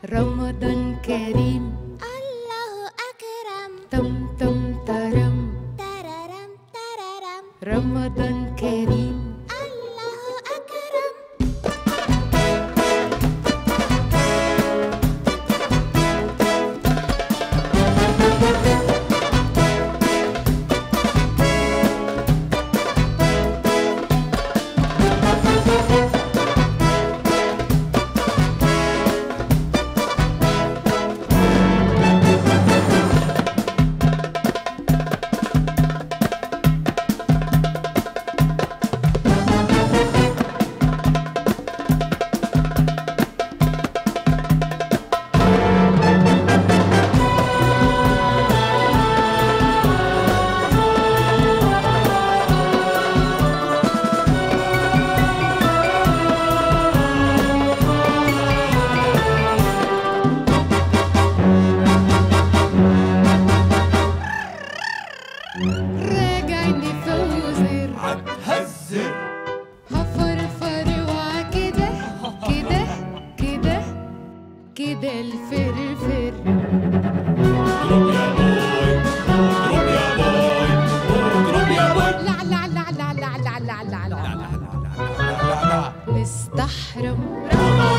رمضان كريم الله أكرم تم تم ترم تررم تررم رمضان كريم الله أكرم راجع نفوزر هتهزر هفرفر وعكده كده كده كده الفرفر اضرب يا بوي اضرب يا بوي اضرب يا بوي لا لا لا لا لا لا لا لا لا نستحرم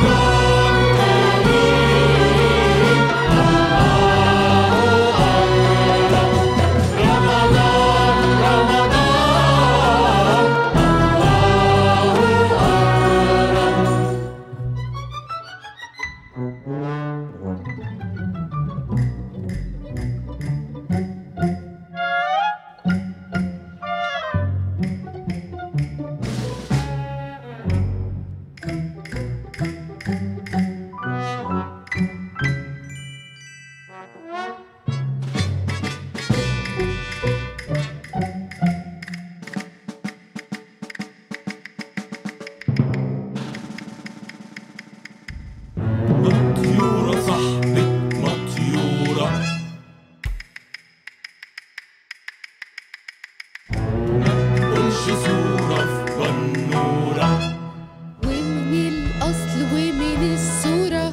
مطيورة صاحبة مطيورة متقولش صورة في بنورة ومن الأصل ومن الصورة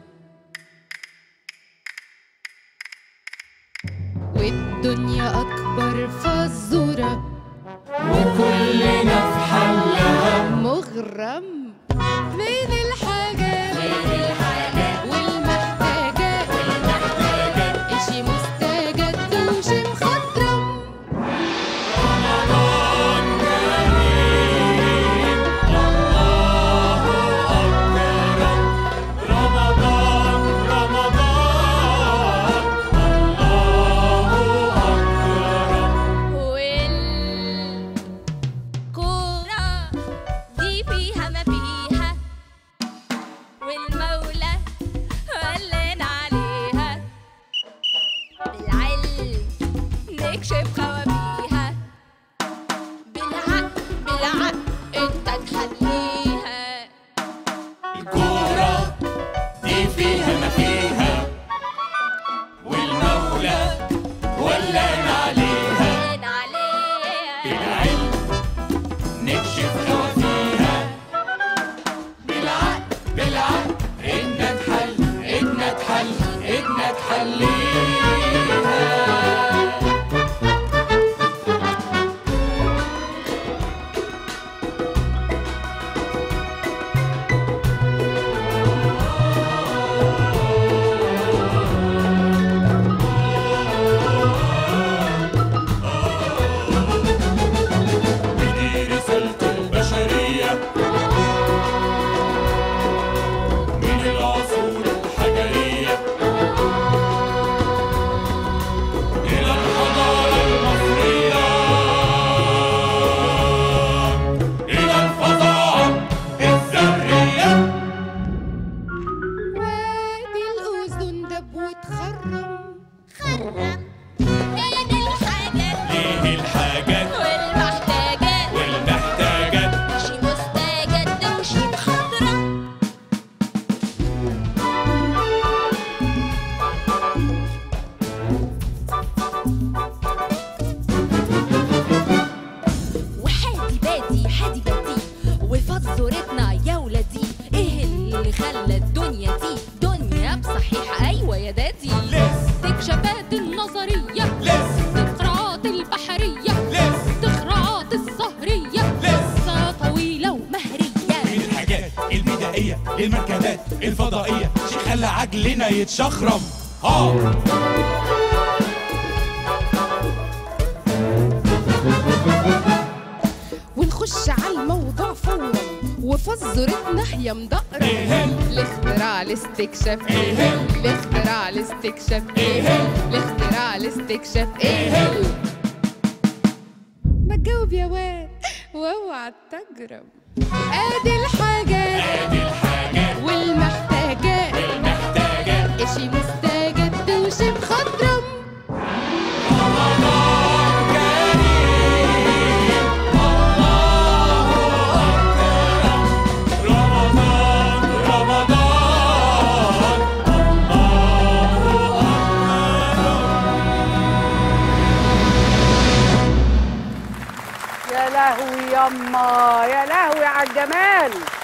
والدنيا أكبر فزورة وكلنا في حلها مغرم من الحاجات والمحتاجات إشي مستجد وشي مخضرم رمضان كريم الله أكرم رمضان رمضان الله أكرم والكورة دي فيها ما فيها والمولى ولينا عليها بالعلم نكشف خوابيها بالعقل بالعقل انت تحليها الكورة دي فيها ما فيها والمولى ولانا عليها ولينا عليها بالعلم نكشف خوافيها بالعقل بالعقل إدنا تحل إدنا تحل إدنا تحليها ودي رسالة البشرية من العصور الحجرية إلى الحضارة المصرية إلى الفظاعة الذرية وادي الأذن دب وتخرم خرم بين الحاجات ليه الحاجات والمحتاجات والمحتاجات شي مستجد وشي مخضرم وحادي بادي حادي بادي وفزورتنا يا ولادي ايه اللي خلى الدنيا دي دنيا صحيح ايوه يا دادي استكشافات النظرية استقراءات البحرية استخراعات الزهرية قصة طويلة ومهرية من الحاجات البدائية للمركبات الفضائية شيء خلى عجلنا يتشخرم ها ونخش على الموضوع فورا وفزرتنا هي مدقرة إيه؟ الاختراع الاستكشاف إيه؟ الاختراع الاستكشاف إيه؟ الاختراع الاستكشاف ايه ما تجاوب يا واد واوعى تجرب ادي الحاجات ادي الحاجات والمحتاجات المحتاجات اشي مستجد وشي مخضرم رمضان رمضان يا لهوي يما يا لهوي على الجمال